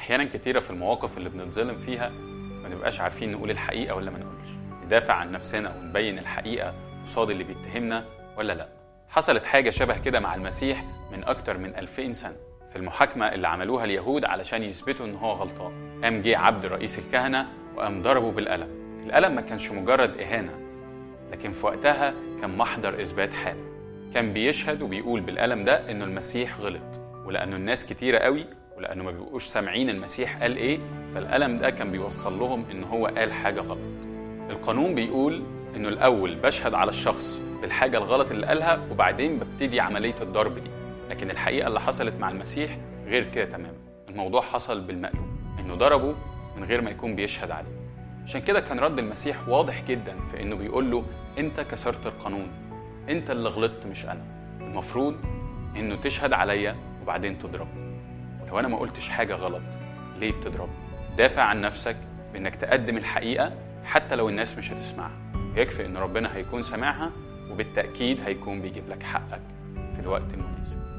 احيانا كتيره في المواقف اللي بنتظلم فيها ما نبقاش عارفين نقول الحقيقه ولا ما نقولش ندافع عن نفسنا ونبين الحقيقه قصاد اللي بيتهمنا ولا لا حصلت حاجه شبه كده مع المسيح من اكتر من 2000 سنه في المحاكمه اللي عملوها اليهود علشان يثبتوا ان هو غلطان قام جه عبد رئيس الكهنه وقام ضربه بالقلم القلم ما كانش مجرد اهانه لكن في وقتها كان محضر اثبات حال كان بيشهد وبيقول بالقلم ده انه المسيح غلط ولانه الناس كتيره قوي ولانه ما بيبقوش سامعين المسيح قال ايه فالقلم ده كان بيوصل لهم ان هو قال حاجه غلط القانون بيقول انه الاول بشهد على الشخص بالحاجه الغلط اللي قالها وبعدين ببتدي عمليه الضرب دي لكن الحقيقه اللي حصلت مع المسيح غير كده تماما الموضوع حصل بالمقلوب انه ضربه من غير ما يكون بيشهد عليه عشان كده كان رد المسيح واضح جدا في انه بيقول له انت كسرت القانون انت اللي غلطت مش انا المفروض انه تشهد عليا وبعدين تضربني ولو انا ما قلتش حاجه غلط ليه بتضربني دافع عن نفسك بانك تقدم الحقيقه حتى لو الناس مش هتسمعها يكفي ان ربنا هيكون سامعها وبالتاكيد هيكون بيجيب لك حقك في الوقت المناسب